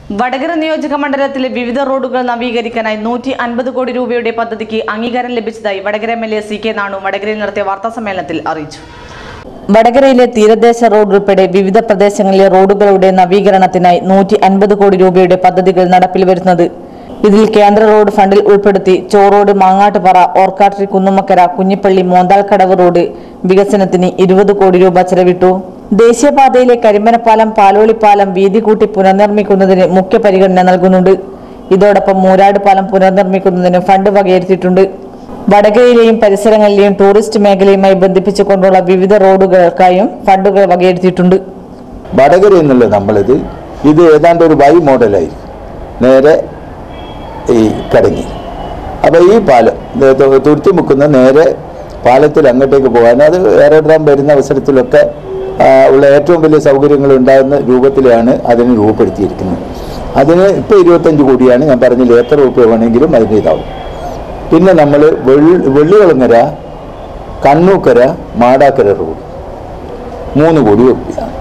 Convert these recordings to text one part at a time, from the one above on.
വടകര നിയോജക മണ്ഡലത്തിലെ വിവിധ റോഡുകൾ നവീകരിക്കാനായി നൂറ്റി അൻപത് കോടി രൂപയുടെ പദ്ധതിക്ക് അംഗീകാരം ലഭിച്ചതായി Vadakara M L A C K Nanu വടകരയിൽ നടത്തിയ വാർത്താസമ്മേളനത്തിൽ അറിയിച്ചു വടകരയിലെ തീരദേശ റോഡ് ഉൾപ്പെടെ വിവിധ പ്രദേശങ്ങളിലെ റോഡുകളുടെ നവീകരണത്തിനായി നൂറ്റി അൻപത് കോടി രൂപയുടെ പദ്ധതികൾ നടപ്പിൽ വരുന്നത് ഇതിൽ കേന്ദ്ര റോഡ് ഫണ്ടിൽ ഉൾപ്പെടുത്തി ചോറോഡ് മാങ്ങാട്ടുപാറ ഓർക്കാട്രി കുന്നുമക്കര കുഞ്ഞിപ്പള്ളി മോന്താൽക്കടവ് റോഡ് വികസനത്തിന് ഇരുപത് കോടി രൂപ ചെലവിട്ടു ദേശീയപാതയിലെ കരിമ്പനപ്പാലം പാലോളിപ്പാലം വീതി കൂട്ടി പുനർനിർമ്മിക്കുന്നതിന് മുഖ്യ പരിഗണന നൽകുന്നുണ്ട് ഇതോടൊപ്പം മൂരാട് പാലം പുനർനിർമ്മിക്കുന്നതിന് ഫണ്ട് വകയിരുത്തിയിട്ടുണ്ട് വടകരയിലെയും പരിസരങ്ങളിലെയും ടൂറിസ്റ്റ് മേഖലയുമായി ബന്ധിപ്പിച്ചുകൊണ്ടുള്ള വിവിധ റോഡുകൾക്കായും ഫണ്ടുകൾ വകയിരുത്തിയിട്ടുണ്ട് വടകര എന്നുള്ളത് നമ്മളിത് ഇത് ഏതാണ്ട് ഒരു വൈ മോഡലായി നേരെ ഈ കടങ്ങി അപ്പോൾ ഈ പാലം ഇത് തു- തുരുത്തി മുക്കുന്ന നേരെ പാലത്തിൽ അങ്ങോട്ടേക്ക് പോകാൻ അത് എയറോഡ്രാം വരുന്ന അവസരത്തിലൊക്കെ ആ, ഉള്ള ഏറ്റവും വലിയ സൗകര്യങ്ങൾ ഉണ്ടാകുന്ന രൂപത്തിലാണ് അതിനെ രൂപപ്പെടുത്തിയിരിക്കുന്നത് അതിന് ഇപ്പോൾ ഇരുപത്തഞ്ച് കോടിയാണ് ഞാൻ പറഞ്ഞില്ല എത്ര രൂപ വേണമെങ്കിലും അതിന് ഇതാവും പിന്നെ നമ്മൾ വെള്ളി വെള്ളികുളങ്ങര കണ്ണൂക്കര മാടാക്കര റോഡ് മൂന്ന് കോടി രൂപയാണ്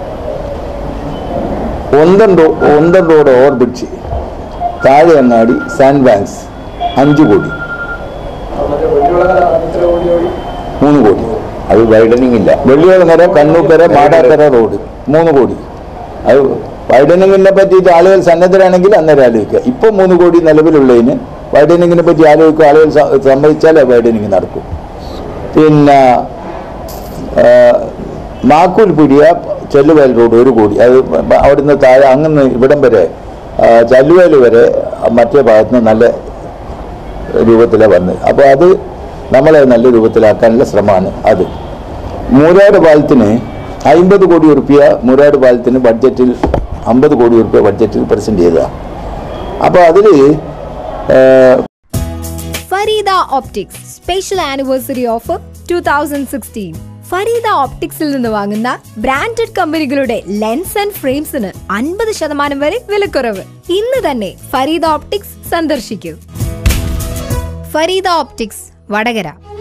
ഒന്തൻ റോ ഒന്തൻ റോഡ് ഓവർബ്രിഡ്ജ് താഴെ അങ്ങാടി സാൻഡ് ബാങ്ക്സ് അഞ്ച് കോടി മൂന്ന് കോടി അത് വൈഡനിങ് ഇല്ല വെള്ളിയോളങ്ങര കണ്ണൂക്കര മാടാക്കര റോഡ് മൂന്ന് കോടി അത് വൈഡനിങ്ങിനെ പറ്റിയിട്ട് ആളുകൾ സന്നദ്ധരാണെങ്കിൽ അന്നേരം ആലോചിക്കുക ഇപ്പോൾ മൂന്ന് കോടി നിലവിലുള്ളതിന് വൈഡനിങ്ങിനെ പറ്റി ആലോചിക്കുക ആളുകൾ സ- സമ്മതിച്ചാലേ വൈഡനിങ് നടക്കും പിന്നെ ആ, മാക്കൂൽ പുരിയ ചെല്ലുവയൽ റോഡ് ഒരു കോടി അത് അവിടുന്ന് താഴെ അങ്ങന്ന് ഇവിടം വരെ ആ, ചല്ലുവയൽ വരെ മറ്റേ ഭാഗത്ത് നിന്ന് നല്ല രൂപത്തിലാണ് വന്നത് അപ്പോൾ അത് നമ്മളെ നല്ല രൂപത്തിലാക്കാനുള്ള ശ്രമമാണ് അത് മൂരാട് പാലത്തിന് അമ്പത് കോടി ഉറുപ്പ്യ മൂരാട് പാലത്തിന് ബഡ്ജറ്റിൽ അമ്പത് കോടി ഉറുപ്പ്യ ബഡ്ജറ്റിൽ പ്രസന്റ് ചെയ്തതാണ് അപ്പോൾ അതിൽ Fareeda optics special anniversary offer two thousand sixteen Fareeda ഓപ്റ്റിക്സിൽ നിന്ന് വാങ്ങുന്ന ബ്രാൻഡഡ് കമ്പനികളുടെ ലെൻസ് ആൻഡ് ഫ്രെയിംസിന് അൻപത് ശതമാനം വരെ വിലക്കുറവ് ഇന്ന് തന്നെ ഫരീദ ഓപ്റ്റിക്സ് സന്ദർശിക്കൂ ഫരീദ ഓപ്റ്റിക്സ് വടകര